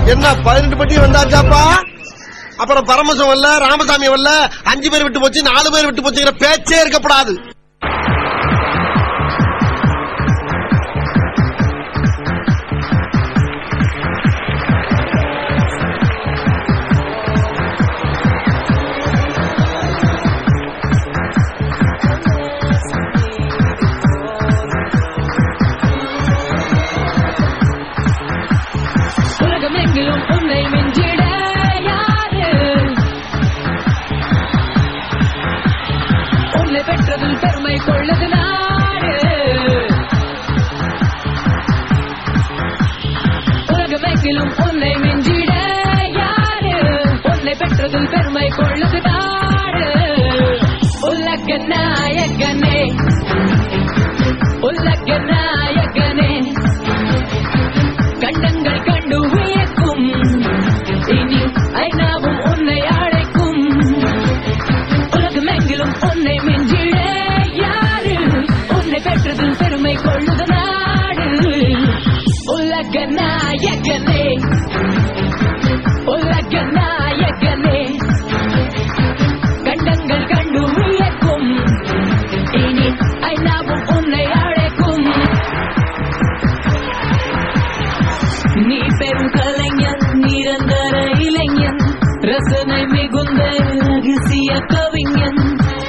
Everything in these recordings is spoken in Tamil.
என்ன பதினெட்டு பட்டி வந்தாச்சாப்பா அப்புறம் பரமசம் வரல ராமசாமி வரல அஞ்சு பேர் விட்டு போச்சு நாலு பேர் விட்டு போச்சுங்கிற பேச்சே இருக்கப்படாது உலகமெங்கிலும் உன்னை மிஞ்சிட யாரு உன்னை பெற்றதில் பெருமை கொள்ளது நாடு உலகமெங்கிலும் உன்னை மிஞ்சிட யாரு உன்னை பெற்றதில் பெருமை கொள்ளது நாடு உலக நாயகனே உலக நாயகனே கண்டங்கள் கண்டு வியக்கும் இனி ஐநாவும் உன்னை அழைக்கும் உலகமெங்கிலும் உன்னை மிஞ்சிட யாரு உன்னை பெற்றதில் பெருமை கொள்ளுது நாடு உலக நாயகனே உலக நாயகனே கண்டங்கள் கண்டு வியக்கும் இனி ஐநாவும் உன்னை அழைக்கும் நீ பெரும் கலைஞன் நிரந்தர இளைஞன் ரசனை மிகுந்த ரகசிய கவிஞன்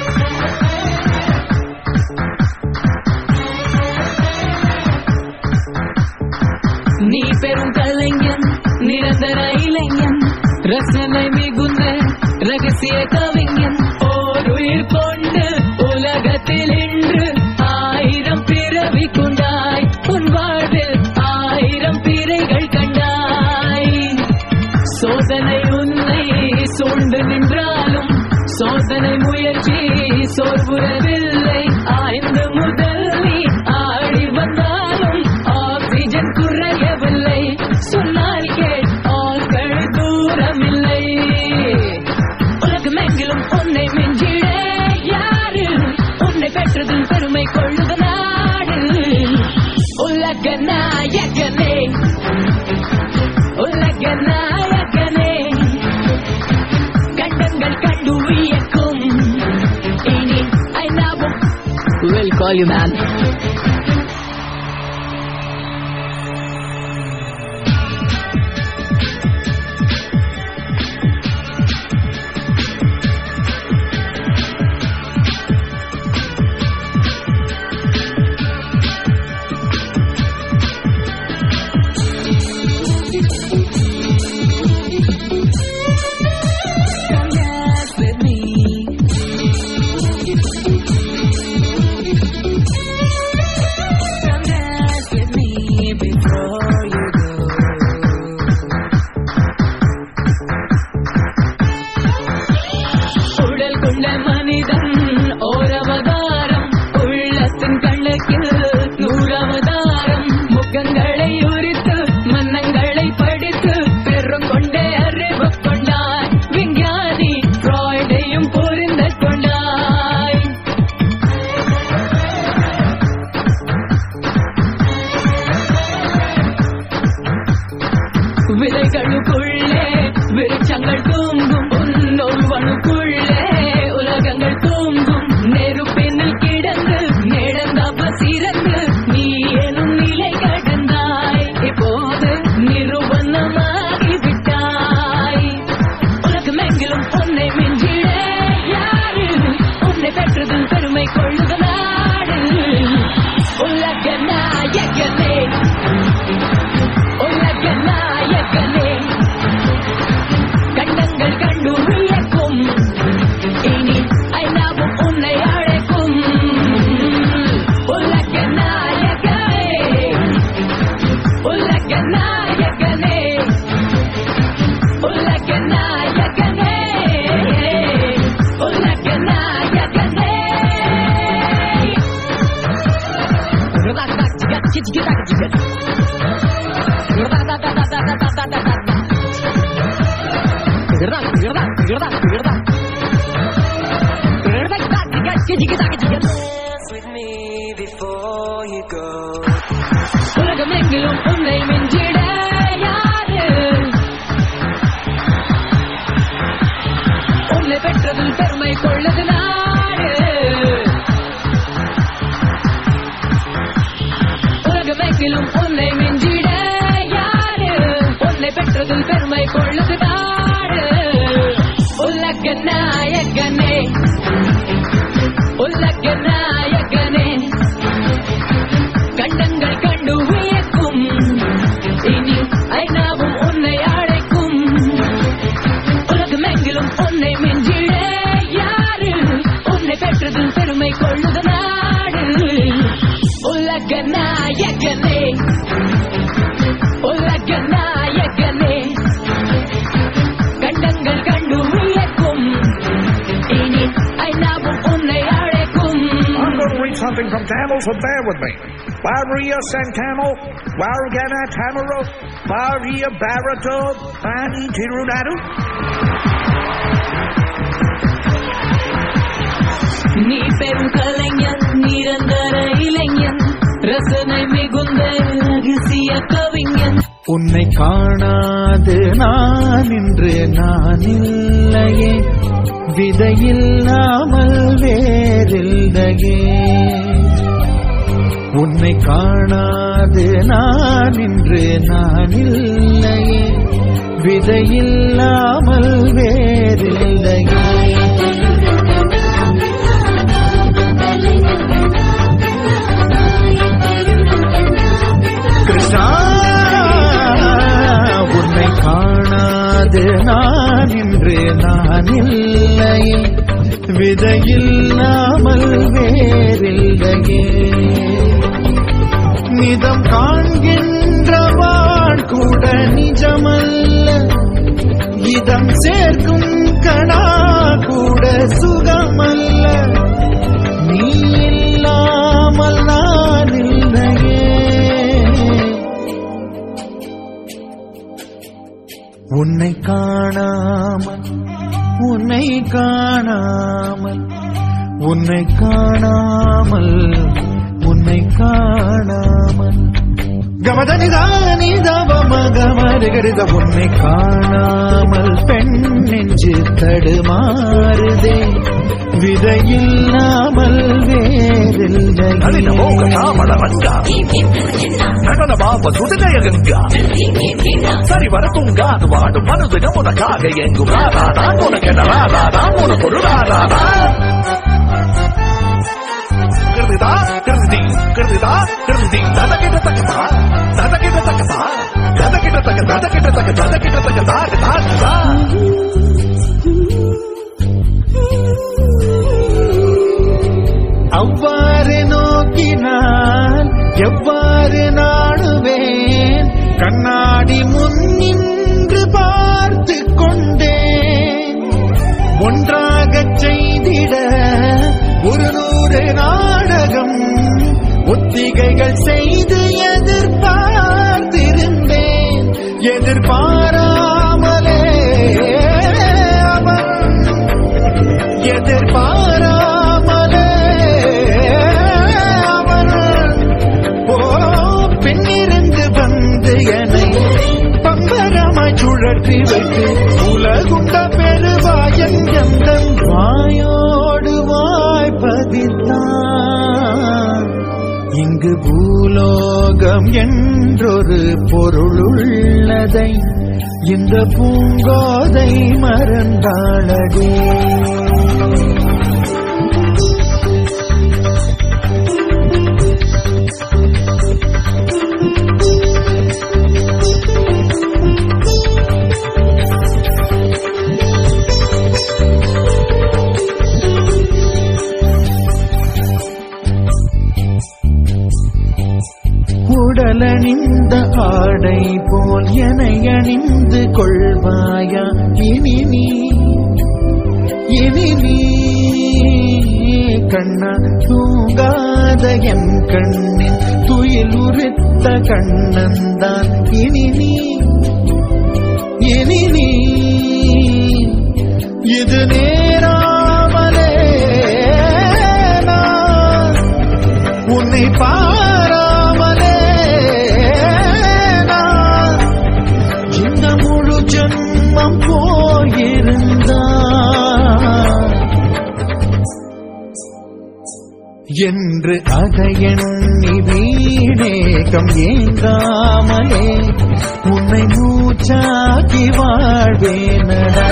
நீ பெரும் கலைஞன் நிரந்தர இளைஞன் ரசனை மிகுந்த ரகசிய கவிஞன் ஓர் உயிர் கொண்டு உலகத்தில் இன்று ஆயிரம் பிறவி கொண்டாய் உன் வாழ்வில் ஆயிரம் பிறைகள் கண்டாய் சோதனை உன்னை சூழ்ந்து நின்றாலும் சோதனை முயற்சி சோர்வுறவில்லை ஆய்ந்து முதல் நீ ஆடி வந்தாலும் ஆக்சிஜன் குறையவில்லை சொன்னால் கேள் ஆட்கள் தூரமில்லை உலகமெங்கிலும் உன்னை மிஞ்சிட யாரு உன்னை பெற்றதில் பெருமை கொள்ளுத நாடு உலக நாயகனே உலக நாயகனே கண்டங்கள் கண்டு வியக்கும் இனி ஐநாவும் will call you man Come dance with me. Come dance with me before you go. உடல் கொண்ட மனிதன் ஓரவதாரம் உள்ளத்தின் கண்ணுக்கில் நூறவதாரம் முகங்களை உரித்து மன்னங்களை படித்து பெரும் கொண்டே அறிவு கொண்டாய் விஞ்ஞானி ஃப்ராய்டையும் புரிந்து கொண்டாய் விதைகளுக்குள்ளே விருட்சங்கள் தூங்கும் உன்னொருவனுக்குள்ளே உலகங்கள் தூங்கும் நெருப்பினில் கிடந்து நேடந்தாப்ப சிறந்து நீ எனும் நிலை கடந்தாய் இப்போது நிறுவனமாகி விட்டாய் உலகமெங்கிலும் உன்னை மிஞ்சிட யாரு உன்னை பெற்றதில் பெருமை கொள்ளுத நாடு உலக நாயகனே உலக நாயகனே கண்டங்கள் கண்டு வியக்கும் இனி ஐநாவும் உன்னை அழைக்கும் உலக நாயகனே உலக நாயகனே உலக நாயகனே உலக நாயகனே Dance with me before you go. உலகமெங்கிலும் உன்னை மிஞ்சிட யாரு உன்னை பெற்றதில் பெருமை கொள்ளது நாடு உலகமெங்கிலும் உன்னை மிஞ்சிட யாரு உன்னை பெற்றதில் பெருமை கொள்ளது நாடு உலக நாயகனே உலக நாயகனே கண்டங்கள் கண்டு வியக்கும் இனி ஐநாவும் உன்னை அழைக்கும் உலகமெங்கிலும் உன்னை மிஞ்சிட யாரு உன்னை பெற்றதில் பெருமை கொள்ளுது நாடு உலக நாயகனே உலக நாயகனே கண்டங்கள் கண்டு வியக்கும் இனி ஐநாவும் உன்னை அழைக்கும் I'm going to read something from Tamil, so bear with me. Varia Santamo, Vargana Tamaro, Varia Barato, Pani Tirunadu. நீ பெரும் கலைஞன் நிரந்தர இளைஞன் ரசனை மிகுந்த ரகசிய கவிஞன் உன்னை காணாது நான் இன்று நான் இல்லையே விதையில்லாமல் வேறில்லையே உன்னை காணாது நான் இன்று நான் இல்லையே விதையில்லாமல் வேறில்லையே கிருஷ்ணா உன்னை காணாது நான் இன்று நான் இல்லை விதையில்லாமல் வேறில்லையே நிதம் காண்கின்றவான் கூட நிஜமல்ல இதம் சேர்க்கும் கணா கூட சுகமல்ல நீ இல்லாமல் நான் இல்லையே உன்னை காணாமல் உன்னை காணாமல் உன்னை காணாமல் உன்னை காணாமல் கமதனிதானி தவமகமருகருத உன்னை காணாமல் பெண் நெஞ்சு தடுமாறுதே விதையில்லாமல் நளினமோ வேறில்லை கதாமளவங்க நடன பாப சுடுகையகங்க சரி வரத்துங்க அது வாடும் மனதுக உனக்காக எங்கும் ராதாதான் உனக்கு என்ன ராதாதான் உனக்கு ஒரு ராதாதா கிருதிதா கிருதி கிருதிதா கிருதி ததகிட தகதா ததகிட தகதா ததகிட தக ததகிட தக ததகிட தக தாக தாகதா அவ்வாறு நோக்கினால் எவ்வாறு நாடுவேன் கண்ணாடி முன் நின்று பார்த்து கொண்டேன் ஒன்றாகச் செய்திட ஒரு நூறு நாடகம் ஒத்திகைகள் செய்து எதிர்பார்த்திருந்தேன் எதிர்பாராமலே அவன் எதிர்பாராமலே அவன் ஓ பின்னிருந்து வந்து என்னை பம்பரமாய் சுழற்றி வைத்து உலகுண்ட பெருவாயன் எந்தன் வாயோடு வாய்ப்பதித்தான் இங்கு பூலோகம் என்றொரு பொருள் உள்ளதை இந்த பூங்கோதை மறந்தாளடே உடலணிந்த ஆடை போல் என அணிந்து கொள்வாயா இனி நீ இனி நீ கண்ணா தூங்காத என் கண்ணின் துயில் உரித்த கண்ணந்தான் இனி நீ இனி நீ இது நேராமலே நான் உன்னை பாராமலே நான் இந்த முழு ஜன்மம் போயிருந்தான் என்று அதை எண்ணி வீணேகம் ஏங்காமலே உன்னை மூச்சாக்கி வாழ்வேனடா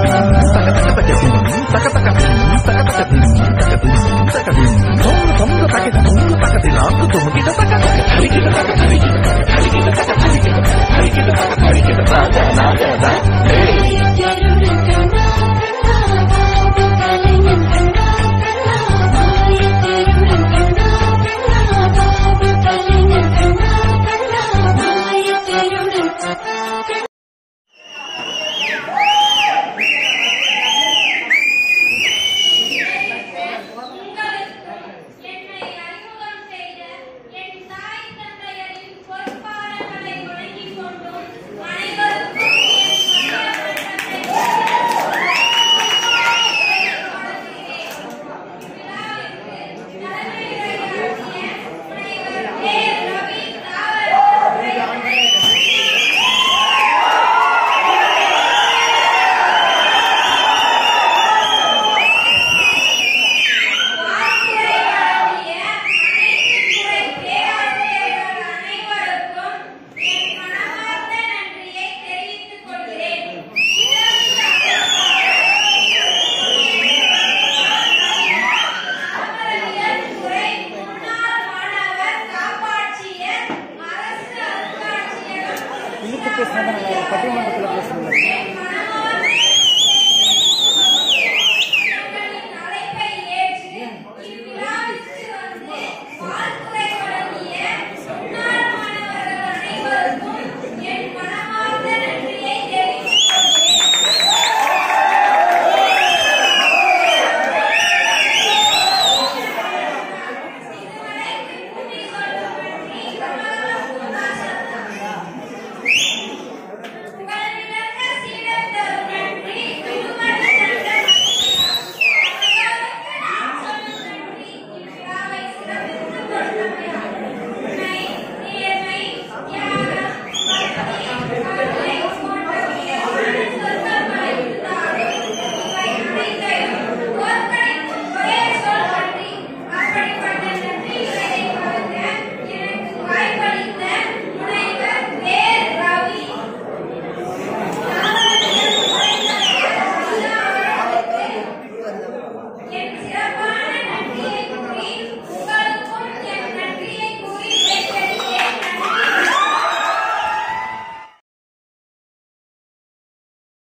என்னை அறிமுகம் செய்த என் தாய் தந்தையரின் பொற்பாதங்களை வணங்கிக் கொண்டும் அனைவருக்கும் என் மரியாதை வாக்குரையாடிய அனைத்து துறை பேராசிரியர்கள் அனைவருக்கும் என் மனமார்ந்த நன்றியை தெரிவித்துக் கொள்கிறேன் தாவரவியல் துறை முன்னாள் மாணவர் காப்பாட்சியர் அரசு அருங்காட்சியகம்